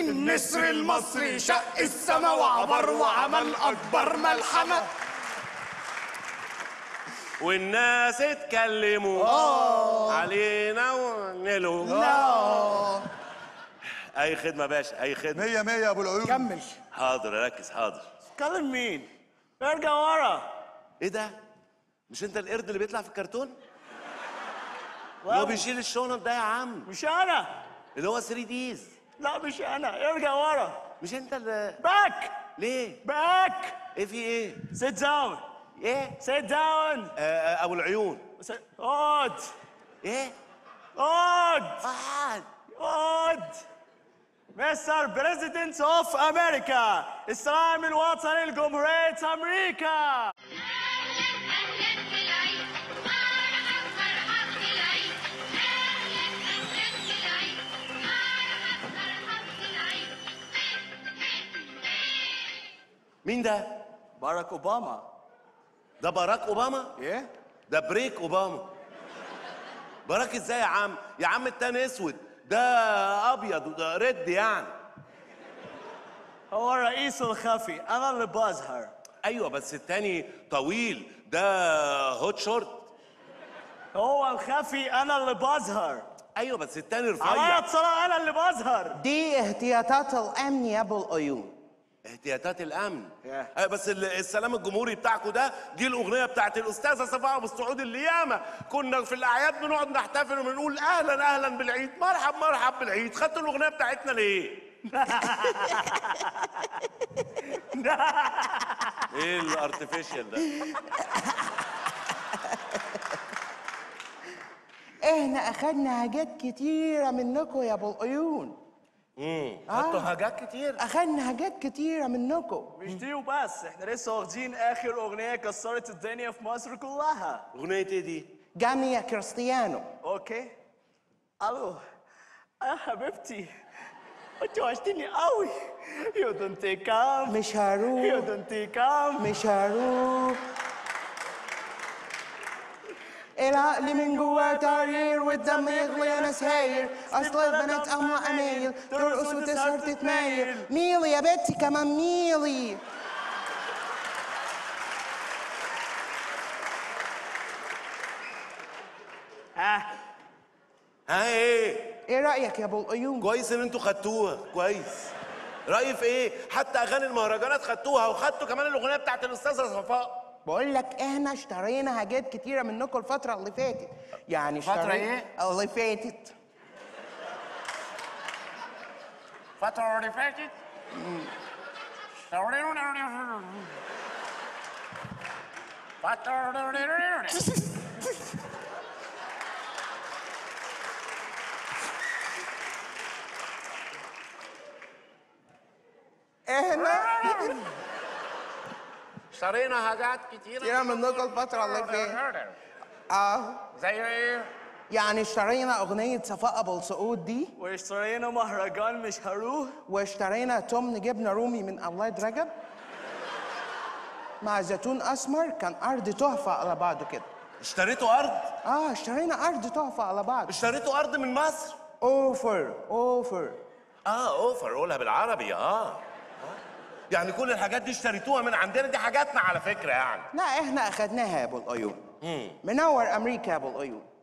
النسر المصري شق السما وعبر وعمل أكبر ملحمة والناس اتكلموا علينا ونلوا لا اي خدمه يا باشا اي خدمه مية مية يا ابو العيون كمل حاضر ركز حاضر كلم مين؟ ارجع ورا ايه ده مش انت القرد اللي بيطلع في الكرتون اللي هو بيشيل الشنط ده يا عم مش انا اللي هو 3 ديز لا مش انا ارجع ورا مش انت اللي باك ليه باك ايه في ايه سيت داون ايه سيت داون آه آه، ابو العيون اقعد ايه اقعد قعد اقعد مستر بريزيدنت اوف امريكا السلام الوطني لجمهورية امريكا أهلاً بالعيد مرحب مرحب بالعيد أهلاً أهلاً بالعيد مرحب مرحب بالعيد مين ده باراك اوباما ده باراك اوباما ايه ده بريك اوباما باراك ازاي يا عم يا عم التاني اسود ده ابيض وده رد يعني هو الرئيس الخفي انا اللي بظهر ايوه بس التاني طويل ده هوت شورت هو الخفي انا اللي بظهر ايوه بس التاني عليا رفيع اتصال انا اللي بظهر دي احتياطات الامن يا ابو العيون احتياطات الامن Yeah. أيوة بس ال- السلام الجمهوري بتاعكم ده دي الاغنيه بتاعت الاستاذه صفاء ابو السعود اللي ياما كنا في الاعياد بنقعد نحتفل وبنقول اهلا اهلا بالعيد مرحب مرحب بالعيد خدتوا الاغنيه بتاعتنا ليه ايه الارتفيشال ده احنا اخدنا حاجات كتيرة منكم يا ابو العيون امم خدتوا حاجات كتير اخدنا حاجات كتيرة منكم مش دي وبس احنا لسه واخدين اخر اغنيه كسرت الدنيا في مصر كلها اغنيه ايه دي جامي يا كريستيانو اوكي الو اه حبيبتي انت وحشتني قوي يو دونت كام مش يو هروح دونت كام مش هروح العقل من جواه تعرير والدم يغلي انا ساير اصل البنات اهم امايل ترقص وتسهر تتمايل ميلي يا بنتي كمان ميلي ها ها ايه ايه رايك يا ابو العيون كويس ان انتوا خدتوها كويس رايي في ايه حتى اغاني المهرجانات خدتوها وخدتوا كمان الاغنيه بتاعت الاستاذه صفاء بقول لك احنا اشترينا حاجات كتيره منكم الفتره اللي فاتت يعني فترة اشترينا إيه؟ اللي فاتت فتره اللي فاتت احنا اشترينا حاجات كتيره كتيره منكم الفتره اللي فاتت اه زي ايه يعني اشترينا اغنيه صفاء ابو السعود دي واشترينا مهرجان مش هروح واشترينا تمن جبنه رومي من اولاد رجب مع زيتون اسمر كان ارض تحفه على بعضه كده اشتريتوا ارض اه اشترينا ارض تحفه على بعض اشتريتوا ارض من مصر اوفر اوفر اه اوفر قولها بالعربي اه آه. يعني كل الحاجات دي اشتريتوها من عندنا دي حاجاتنا على فكره يعني لا احنا اخدناها يا ابو العيون منور امريكا يا ابو العيون